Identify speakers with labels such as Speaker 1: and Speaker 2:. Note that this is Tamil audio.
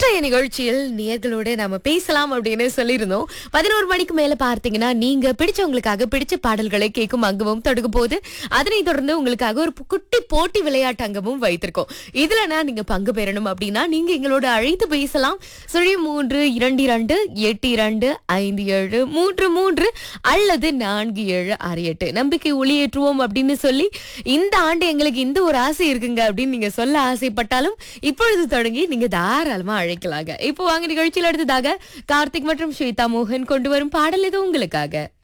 Speaker 1: இன்றைய நிகழ்ச்சியில் நேர்களோட நாம பேசலாம் அப்படின்னு சொல்லியிருந்தோம் பதினோரு மணிக்கு மேல பார்த்தீங்கன்னா நீங்க பிடிச்சவங்களுக்காக பிடிச்ச பாடல்களை கேட்கும் அங்கமும் தொடங்க போது அதனைத் தொடர்ந்து உங்களுக்காக ஒரு குட்டி போட்டி விளையாட்டு அங்கமும் வைத்திருக்கோம் இதுலனா நீங்க பங்கு பெறணும் அப்படின்னா நீங்க எங்களோட அழைத்து பேசலாம் சுழி மூன்று இரண்டு இரண்டு எட்டு இரண்டு ஐந்து ஏழு மூன்று மூன்று அல்லது நான்கு ஏழு ஆறு எட்டு நம்பிக்கை ஒளியேற்றுவோம் அப்படின்னு சொல்லி இந்த ஆண்டு எங்களுக்கு இந்த ஒரு ஆசை இருக்குங்க அப்படின்னு நீங்க சொல்ல ஆசைப்பட்டாலும் இப்பொழுது தொடங்கி நீங்க தாராளமா அழைக்கலாங்க இப்போ வாங்க நிகழ்ச்சியில் அடுத்ததாக கார்த்திக் மற்றும் ஸ்வேதா மோகன் கொண்டு வரும் பாடல் இது உங்களுக்காக